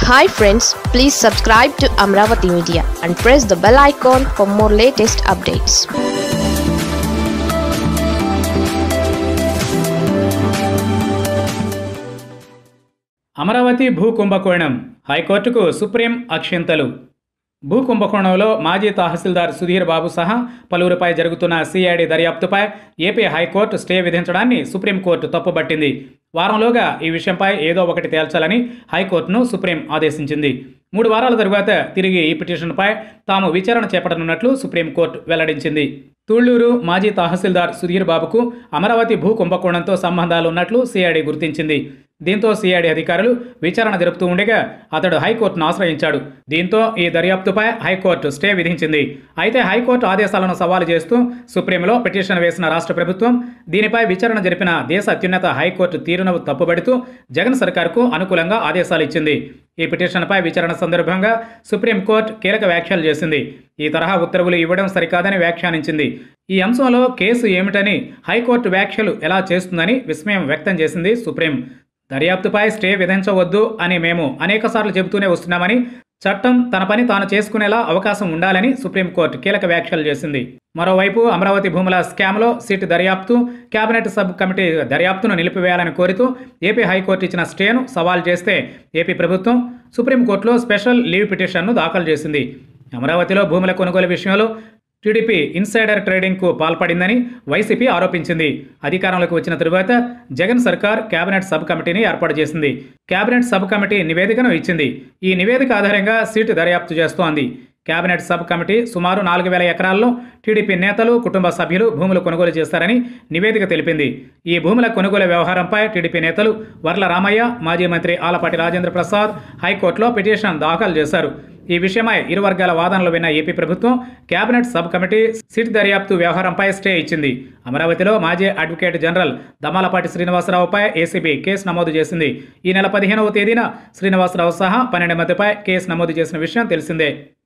hi friends please subscribe to Amaravati media and press the bell icon for more latest updates Amaravati భూ కుంభకోణం హైకోర్టుకు supreme అక్షింతలు భూ కుంభకోణంలో మాజీ తహసీల్దార్ సుధీర్ బాబు సహా పలువురిపై జరుగుతున్న సిఐడి దర్యాప్తుపై ఏపీ హైకోర్టు స్టే విధించడాన్ని సుప్రీంకోర్టు తప్పుబట్టింది వారంలోగా ఈ విషయంపై ఏదో ఒకటి తేల్చాలని హైకోర్టును సుప్రీం ఆదేశించింది మూడు వారాల తరువాత తిరిగి ఈ పిటిషన్పై తాము విచారణ చేపట్టనున్నట్లు సుప్రీంకోర్టు వెల్లడించింది తూళ్లూరు మాజీ తహసీల్దార్ సుధీర్ బాబుకు అమరావతి భూ కుంభకోణంతో సంబంధాలు ఉన్నట్లు సిఐడి గుర్తించింది దీంతో సిఐడి అధికారులు విచారణ జరుపుతూ ఉండగా అతడు హైకోర్టును ఆశ్రయించాడు దీంతో ఈ దర్యాప్తుపై హైకోర్టు స్టే విధించింది అయితే హైకోర్టు ఆదేశాలను సవాలు చేస్తూ సుప్రీంలో పిటిషన్ వేసిన రాష్ట్ర ప్రభుత్వం దీనిపై విచారణ జరిపిన దేశ అత్యున్నత హైకోర్టు తీరును తప్పుబడుతూ జగన్ సర్కార్కు అనుకూలంగా ఆదేశాలు ఇచ్చింది ఈ పిటిషన్పై విచారణ సందర్భంగా సుప్రీంకోర్టు కీలక వ్యాఖ్యలు చేసింది ఈ తరహా ఉత్తర్వులు ఇవ్వడం సరికాదని వ్యాఖ్యానించింది ఈ అంశంలో కేసు ఏమిటని హైకోర్టు వ్యాఖ్యలు ఎలా చేస్తుందని విస్మయం వ్యక్తం చేసింది సుప్రీం దర్యాప్తుపై స్టే విధించవద్దు అని మేము అనేకసార్లు చెబుతూనే వస్తున్నామని చట్టం తన పని తాను చేసుకునేలా అవకాశం ఉండాలని సుప్రీంకోర్టు కీలక వ్యాఖ్యలు చేసింది మరోవైపు అమరావతి భూముల స్కామ్లో సిట్ దర్యాప్తు కేబినెట్ సబ్ కమిటీ దర్యాప్తును నిలిపివేయాలని కోరుతూ ఏపీ హైకోర్టు ఇచ్చిన స్టేను సవాల్ చేస్తే ఏపీ ప్రభుత్వం సుప్రీంకోర్టులో స్పెషల్ లీవ్ పిటిషన్ను దాఖలు చేసింది అమరావతిలో భూముల కొనుగోలు విషయంలో టీడీపీ ఇన్సైడర్ ట్రేడింగ్కు పాల్పడిందని వైసీపీ ఆరోపించింది అధికారంలోకి వచ్చిన తరువాత జగన్ సర్కార్ కేబినెట్ సబ్ కమిటీని ఏర్పాటు చేసింది కేబినెట్ సబ్ కమిటీ నివేదికను ఇచ్చింది ఈ నివేదిక ఆధారంగా సీటు దర్యాప్తు చేస్తోంది కేబినెట్ సబ్ కమిటీ సుమారు నాలుగు వేల ఎకరాల్లో టీడీపీ నేతలు కుటుంబ సభ్యులు భూములు కొనుగోలు చేస్తారని నివేదిక తెలిపింది ఈ భూముల కొనుగోలు వ్యవహారంపై టీడీపీ నేతలు వర్ల రామయ్య మాజీ మంత్రి ఆలపాటి రాజేంద్ర ప్రసాద్ హైకోర్టులో పిటిషన్ దాఖలు చేశారు ఈ విషయమై ఇరు వర్గాల వాదనలు విన్న ఏపీ ప్రభుత్వం కేబినెట్ సబ్ కమిటీ సిట్ దర్యాప్తు వ్యవహారంపై స్టే ఇచ్చింది అమరావతిలో మాజీ అడ్వకేట్ జనరల్ దమ్మాలపాటి శ్రీనివాసరావుపై ఏసీబీ కేసు నమోదు చేసింది ఈ నెల పదిహేనవ తేదీన శ్రీనివాసరావు సహా పన్నెండు మందిపై కేసు నమోదు చేసిన విషయం తెలిసిందే